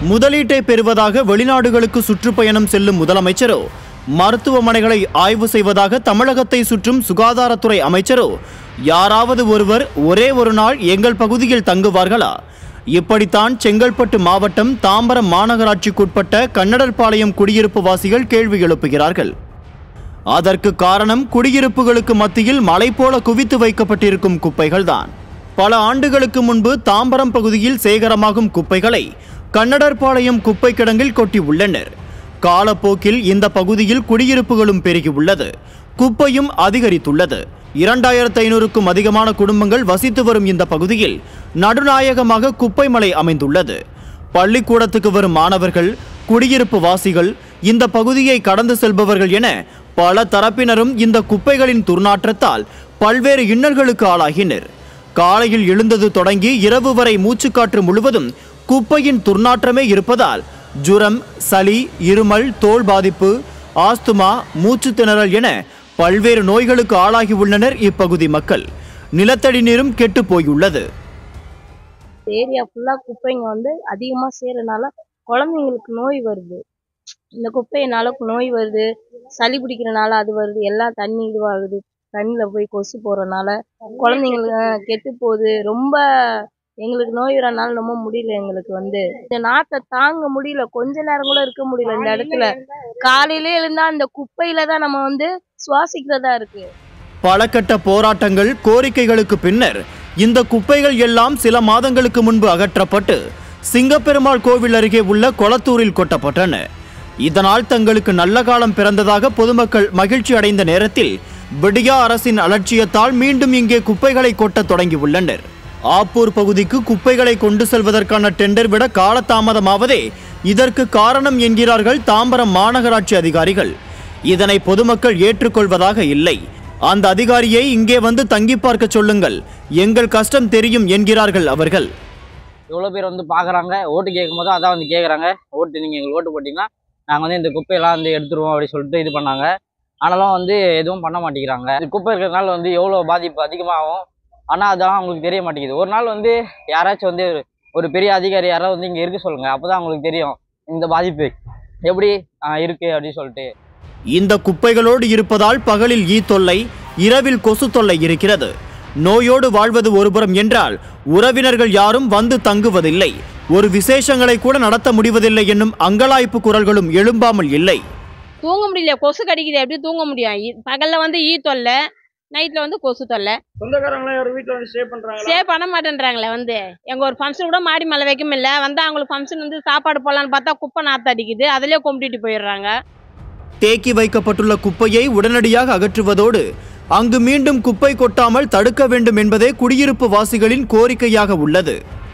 முதலீட்டை பெறுவதாக வெளிநாடுகளுக்கு சுற்றுப்பயணம் செல்லும் முதலமைச்சரோ மருத்துவமனைகளை ஆய்வு செய்வதாக தமிழகத்தை சுற்றும் சுகாதாரத்துறை அமைச்சரோ யாராவது ஒருவர் ஒரே ஒரு நாள் எங்கள் பகுதியில் தங்குவார்களா இப்படித்தான் செங்கல்பட்டு மாவட்டம் தாம்பரம் மாநகராட்சிக்குட்பட்ட கன்னடர்பாளையம் குடியிருப்பு வாசிகள் கேள்வி எழுப்புகிறார்கள் அதற்கு காரணம் குடியிருப்புகளுக்கு மத்தியில் மலை போல குவித்து வைக்கப்பட்டிருக்கும் குப்பைகள்தான் பல ஆண்டுகளுக்கு முன்பு தாம்பரம் பகுதியில் சேகரமாகும் குப்பைகளை கன்னடர்பாளையம் குப்பை கிடங்கில் கொட்டி உள்ளனர் காலப்போக்கில் இந்த பகுதியில் குடியிருப்புகளும் பெருகியுள்ளது குப்பையும் அதிகரித்துள்ளது இரண்டாயிரத்து ஐநூறுக்கும் அதிகமான குடும்பங்கள் வசித்து வரும் இந்த பகுதியில் நடுநாயகமாக குப்பை மலை அமைந்துள்ளது பள்ளிக்கூடத்துக்கு வரும் மாணவர்கள் குடியிருப்பு வாசிகள் இந்த பகுதியை கடந்து செல்பவர்கள் என பல தரப்பினரும் இந்த குப்பைகளின் துர்நாற்றத்தால் பல்வேறு இன்னல்களுக்கு ஆளாகினர் காலையில் எழுந்தது தொடங்கி இரவு வரை மூச்சுக்காற்று முழுவதும் குப்பையின் துர்நாற்றமே இருப்பதால் ஜுரம் சளி இருமல் தோல் பாதிப்பு ஆஸ்துமா மூச்சு திணறல் என பல்வேறு நோய்களுக்கு ஆளாகி உள்ளனர் இப்பகுதி மக்கள் நிலத்தடி நீரும் கெட்டுப் போயுள்ளது ஏரியா ஃபுல்லாக குப்பைங்க வந்து அதிகமாக சேரனால குழந்தைங்களுக்கு நோய் வருது இந்த குப்பையினால நோய் வருது சளி பிடிக்கிறனால அது வருது எல்லாம் தண்ணி இதுவாகுது தண்ணியில் போய் கொசு போகிறனால குழந்தைங்களுக்கு அஹ், கெட்டு போகுது ரொம்ப எங்களுக்கு நோய் வரனால ரொம்ப முடியல எங்களுக்கு வந்து இந்த நாத்தை தாங்க முடியல கொஞ்ச நேரம் கூட இருக்க முடியல இந்த இடத்துல காலையிலே எழுந்தா அந்த குப்பையில தான் நம்ம வந்து சுவாசிக்கிறதா இருக்கு பல கட்ட போராட்டங்கள் கோரிக்கைகளுக்கு பின்னர் இந்த குப்பைகள் எல்லாம் சில மாதங்களுக்கு முன்பு அகற்றப்பட்டு சிங்கப்பெருமாள் கோவில் அருகே உள்ள கொளத்தூரில் கொட்டப்பட்டன இதனால் தங்களுக்கு நல்ல காலம் பிறந்ததாக பொதுமக்கள் மகிழ்ச்சி அடைந்த நேரத்தில் விடியா அரசின் அலட்சியத்தால் மீண்டும் இங்கே குப்பைகளை கொட்டத் தொடங்கியுள்ளனர் ஆப்பூர் பகுதிக்கு குப்பைகளை கொண்டு செல்வதற்கான டெண்டர் விட காலதாமதமாவதே இதற்கு காரணம் என்கிறார்கள் தாம்பரம் மாநகராட்சி அதிகாரிகள் இதனை பொதுமக்கள் ஏற்றுக்கொள்வதாக இல்லை அந்த அதிகாரியை இங்கே வந்து தங்கி பார்க்க சொல்லுங்கள் எங்கள் கஷ்டம் தெரியும் என்கிறார்கள் அவர்கள் எவ்வளோ பேர் வந்து பார்க்குறாங்க ஓட்டு கேட்கும் போது அதான் வந்து கேட்குறாங்க ஓட்டு நீங்கள் எங்களுக்கு ஓட்டு போட்டிங்கன்னா நாங்கள் வந்து இந்த குப்பையெல்லாம் வந்து எடுத்துருவோம் அப்படி சொல்லிட்டு இது பண்ணாங்க ஆனாலும் வந்து எதுவும் பண்ண மாட்டேங்கிறாங்க இது குப்பை இருக்கிறதுனால வந்து எவ்வளோ பாதிப்பு அதிகமாகும் ஆனால் அதெல்லாம் அவங்களுக்கு தெரிய மாட்டேங்குது ஒரு நாள் வந்து யாராச்சும் வந்து ஒரு பெரிய அதிகாரி யாராவது வந்து இங்கே இருக்க சொல்லுங்கள் அப்போ தான் அவங்களுக்கு தெரியும் இந்த பாதிப்பு எப்படி ஆஹ், இருக்கு அப்படின்னு சொல்லிட்டு இந்த குப்பைகளோடு இருப்பதால் பகலில் ஈ தொல்லை இரவில் கொசு தொல்லை இருக்கிறது நோயோடு வாழ்வது ஒருபுறம் என்றால் உறவினர்கள் யாரும் வந்து தங்குவதில்லை ஒரு விசேஷங்களை கூட நடத்த முடிவதில்லை என்னும் அங்கலாய்ப்பு குரல்களும் எழும்பாமல் இல்லை தூங்க முடியல கொசு கடிக்குது எப்படி தூங்க முடியும் ஈ- பகல்ல வந்து ஈ தொல்லை நைட்ல வந்து கொசு தொல்லை சொந்தக்காரங்களாம் யாரும் வீட்டில் வந்து ஸ்டே பண்ணுறாங்களா ஸ்டே பண்ண மாட்டேன்றாங்களே வந்து எங்க ஒரு ஃபங்க்ஷன் கூட மாடி மேலே வைக்க முடியல வந்து அவங்களுக்கு ஃபங்க்ஷன் வந்து சாப்பாடு போடலான்னு பார்த்தா குப்பை நாத்து அடிக்குது அதுலயே கும்பிட்டுட்டு போயிடுறாங்க தேக்கி வைக்கப்பட்டுள்ள குப்பையை உடனடியாக அகற்றுவதோடு அங்கு மீண்டும் குப்பை கொட்டாமல் தடுக்க வேண்டும் என்பதே குடியிருப்பு வாசிகளின் கோரிக்கையாக உள்ளது